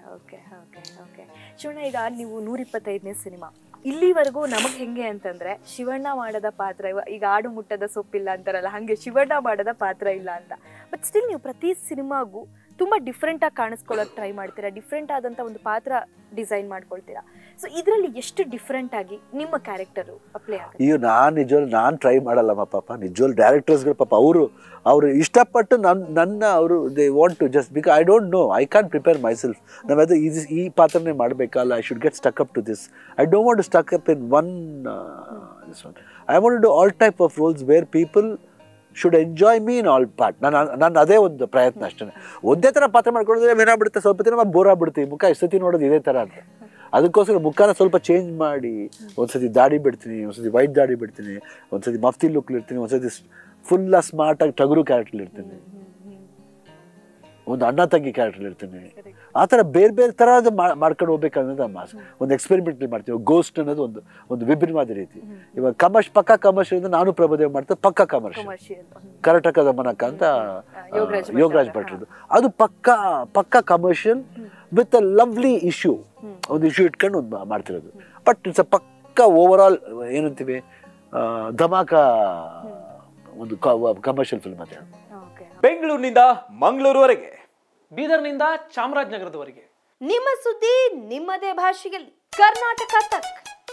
okay okay okay Shivanna ಈಗ ನೀವು ನೂರ ಇಪ್ಪತ್ತೈದನೇ ಸಿನಿಮಾ ಇಲ್ಲಿವರೆಗೂ ನಮಗೆ ಹೆಂಗೆ ಅಂತಂದ್ರೆ ಶಿವಣ್ಣ ಮಾಡದ ಪಾತ್ರ ಇವ ಈಗ ಆಡು ಮುಟ್ಟದ ಸೊಪ್ಪಿಲ್ಲ ಅಂತಾರಲ್ಲ ಹಾಗೆ ಶಿವಣ್ಣ ಮಾಡದ ಪಾತ್ರ ಇಲ್ಲ ಅಂತ ಬಟ್ ಸ್ಟಿಲ್ ನೀವು ಪ್ರತಿ ಸಿನಿಮಾಗೂ ತುಂಬಾ ಡಿಫ್ರೆಂಟ್ ಆಗಿ ಕಾಣಿಸ್ಕೊಳ್ಳೋಕೆ ಟ್ರೈ ಮಾಡ್ತೀರಾ ಡಿಫ್ರೆಂಟ್ ಆದಂತ ಒಂದು ಪಾತ್ರ ಡಿಸೈನ್ ಮಾಡ್ಕೊಳ್ತೀರಾ ಸೊ ಇದರಲ್ಲಿ ಎಷ್ಟು ಡಿಫ್ರೆಂಟ್ ಆಗಿ ನಿಮ್ಮ ಕ್ಯಾರೆಕ್ಟರ್ ಅಪ್ಲೈ ಆಗುತ್ತೆ ಈಗ ನಾನು ನಿಜವಾಗ್ಲು ನಾನು ಟ್ರೈ ಮಾಡಲ್ಲಮ್ಮ ಪಾಪ ನಿಜವಾಗ್ಲು ಡೈರೆಕ್ಟರ್ಸ್ಗಳು ಪಾಪ ಅವರು ಅವರು ಇಷ್ಟಪಟ್ಟು ನನ್ನ ನನ್ನ ಅವರು they want to just because I don't know I can prepare myself ನಾವದು ಈ ಈ ಪಾತ್ರನೇ ಮಾಡಬೇಕಲ್ಲ I should get stuck up to this I don't want to stuck up in one this one I want do all type of roles where people should enjoy me in all part ನಾನು ನಾನು ಅದೇ ಒಂದು ಪ್ರಯತ್ನ ಅಷ್ಟೇ ಒಂದೇ ಥರ ಪಾತ್ರ ಮಾಡ್ಕೊಂಡ್ರೆ ಏನಾಗ್ಬಿಡುತ್ತೆ ಸ್ವಲ್ಪ ದಿನ ಬೋರ್ ಆಗ್ಬಿಡ್ತೀವಿ ಮುಖ ಎಷ್ಟು ಸತಿ ನೋಡೋದು ಇದೇ ಥರ ಅಂತ ಅದಕ್ಕೋಸ್ಕರ ಮುಖನ ಸ್ವಲ್ಪ ಚೇಂಜ್ ಮಾಡಿ ಒಂದ್ಸತಿ ದಾಡಿ ಬಿಡ್ತೀನಿ ಒಂದ್ಸತಿ ವೈಟ್ ದಾಡಿ ಬಿಡ್ತೀನಿ ಒಂದ್ಸತಿ ಮಫ್ತಿ ಲುಕ್ ಇರ್ತೀನಿ ಒಂದ್ಸತಿ ಫುಲ್ಲ ಸ್ಮಾರ್ಟಾಗಿ ಟಗರು ಕ್ಯಾರೆಕ್ಟರ್ ಇರ್ತೀನಿ ಒಂದು ಅಣ್ಣ ತಂಗಿ ಕ್ಯಾರೆಕ್ಟರ್ ಇರ್ತೀನಿ ಆ ಥರ ಬೇರೆ ಬೇರೆ ಥರದ ಮಾಡ್ಕೊಂಡು ಹೋಗ್ಬೇಕನ್ನೋದು ನಮ್ಮ ಆಸೆ ಒಂದು ಎಕ್ಸ್ಪೆರಿಮೆಂಟ್ ಮಾಡ್ತೀವಿ ಗೋಸ್ಟ್ ಅನ್ನೋದು ಒಂದು ಒಂದು ವಿಭಿನ್ನವಾದ ರೀತಿ ಇವಾಗ ಕಮರ್ಷ್ ಪಕ್ಕ ಕಮರ್ಷಿಯಲ್ ನಾನು ಪ್ರಭುದೇವ್ ಮಾಡ್ತಾರೆ ಪಕ್ಕ ಕಮರ್ಷಿಯಲ್ ಕಮರ್ಷಿಯಲ್ ಕರ್ನಾಟಕದ ಮನಕ ಅಂತ ಯೋಗರಾಜ್ ಆ, ಯೋಗರಾಜ್ ಭಟ್ರದ್ದು ಅದು ಪಕ್ಕ ಪಕ್ಕ commercial with a lovely issue ಒಂದು ಇಶ್ಯೂ ಇಟ್ಕೊಂಡು ಒಂದು ಮಾಡ್ತಿರೋದು ಬಟ್ ಇಟ್ಸ್ ಅ ಪಕ್ಕ ಓವರ್ ಆಲ್ ಏನಂತೀವಿ ಆ, ಧಮಾಕ ಒಂದು ಕಮರ್ಷಿಯಲ್ ಫಿಲ್ಮ್ ಅಂತ ಹೇಳಿ ಓಕೆ ಬೆಂಗಳೂರಿನಿಂದ ಮಂಗಳೂರುವರೆಗೆ ಬೀದರ್ನಿಂದ ಚಾಮರಾಜನಗರದವರೆಗೆ ನಿಮ್ಮ ಸುದ್ದಿ ನಿಮ್ಮದೇ ಭಾಷೆಯಲ್ಲಿ ಕರ್ನಾಟಕ ತಕ್